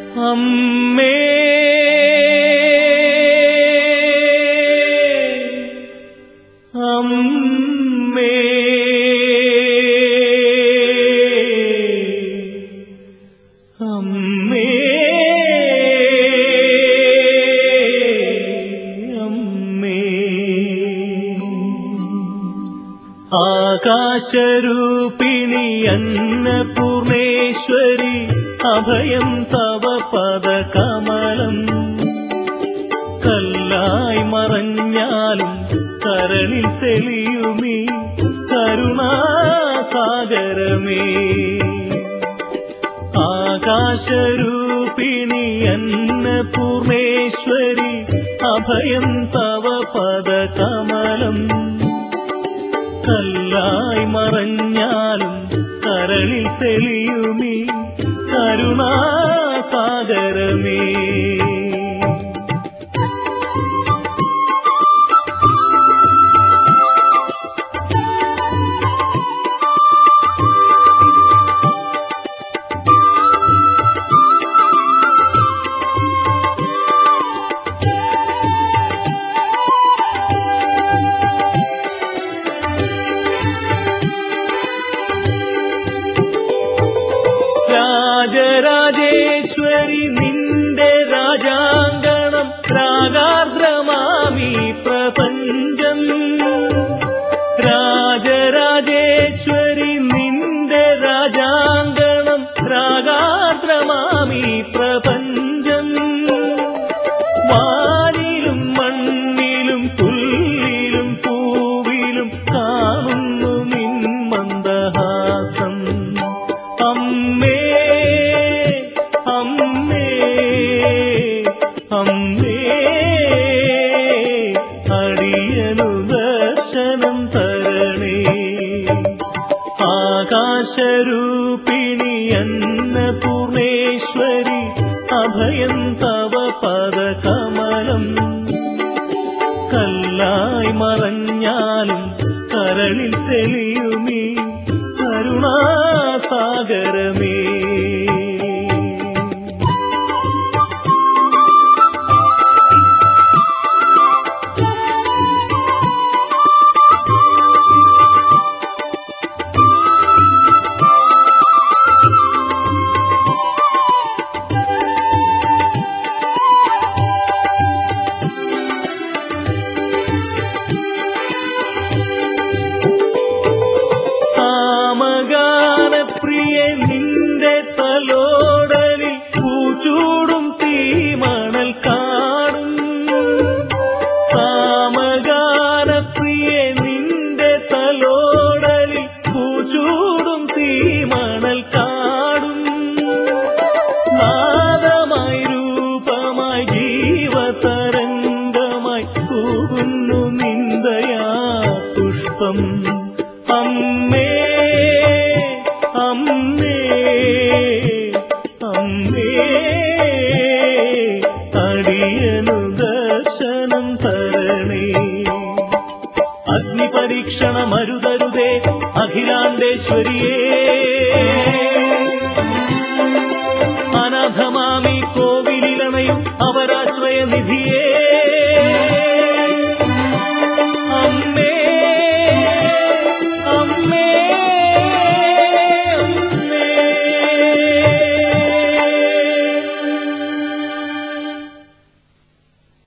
അമ്മേ അമ്മേ അമ്മേ അമ്മേ ആകാശരൂപിണി അന്നപൂർണേശ്വരി അഭയം തവ പദകമലം കല്ലായി മറഞ്ഞാലും കരളിൽ തെളിയുമീ കരുണാസാഗരമേ ആകാശരൂപിണി അന്നപൂർണേശ്വരി അഭയം തവ പദകമലം കല്ലായി മറഞ്ഞാലും കരളിൽ തെളിയുമീ കരുണാസാഗരമേ രാജരാജേശ്വരി നിന്റെ രാജാങ്കണം രാഗാർദ്രമാമി പ്രപഞ്ചം രാജരാജേശ്വരി നിന്റെ രാജാങ്കണം രാഗാർദ്രമാമി പ്രപഞ്ചം വാനിലും മണ്ണിലും പുല്ലിലും പൂവിലും കാണുന്നു നിൻ മന്ദഹാസം അമ്മേ അമ്മേ അമ്മേ അടിയനു ദർശനം തരണേ ആകാശരൂപിണി അന്നപൂർണേശ്വരി അഭയം തവ പദകമലം കല്ലായി മറഞ്ഞാലും കരളിൽ തെളിയുമീ കരുണാസാഗരമേ സാമഗാനപ്രിയ നിന്റെ തലോടലിൽ പൂച്ചൂടും തീമണൽ കാണും സാമഗാനപ്രിയ നിന്റെ തലോടലിൽ പൂച്ചൂടും തീമണൽ കാടും നാദമായി രൂപമായി ജീവതരംഗമായി പോകുന്നു നിന്ദയാ പുഷ്പം അമ്മേ അമ്മേ അമ്മേ അടിയനു ദർശനം തരണേ അഗ്നിപരീക്ഷണമരുതരുതേ അഖിലാണ്ടേശ്വരിയേ